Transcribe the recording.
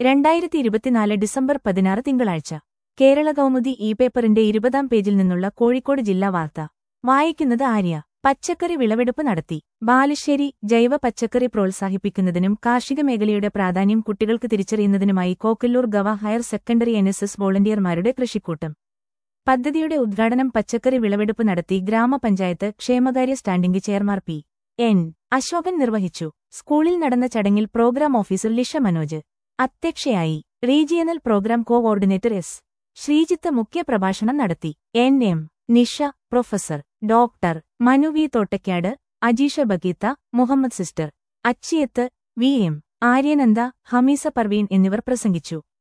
രണ്ടായിരത്തി ഇരുപത്തിനാല് ഡിസംബർ പതിനാറ് തിങ്കളാഴ്ച കേരള കൗമുദി ഇ പേപ്പറിന്റെ ഇരുപതാം പേജിൽ നിന്നുള്ള കോഴിക്കോട് ജില്ലാ വാർത്ത വായിക്കുന്നത് ആര്യ പച്ചക്കറി വിളവെടുപ്പ് നടത്തി ബാലുശ്ശേരി ജൈവ പച്ചക്കറി പ്രോത്സാഹിപ്പിക്കുന്നതിനും കാർഷിക മേഖലയുടെ പ്രാധാന്യം കുട്ടികൾക്ക് തിരിച്ചറിയുന്നതിനുമായി കോക്കല്ലൂർ ഗവ higher secondary N S S വോളണ്ടിയർമാരുടെ കൃഷിക്കൂട്ടം പദ്ധതിയുടെ ഉദ്ഘാടനം പച്ചക്കറി വിളവെടുപ്പ് നടത്തി ഗ്രാമപഞ്ചായത്ത് ക്ഷേമകാര്യ standing chairman P N Ashokan നിർവഹിച്ചു സ്കൂളിൽ നടന്ന ചടങ്ങിൽ പ്രോഗ്രാം ഓഫീസർ ലിഷ മനോജ് അധ്യക്ഷയായി regional programme coordinator S Sreejith മുഖ്യപ്രഭാഷണം നടത്തി N M Nisha professor doctor Manu V Thottakkad Ajeesha Bageetha Muhammad sister Achiyath V M Aryananda Hamisa Parveen എന്നിവർ പ്രസംഗിച്ചു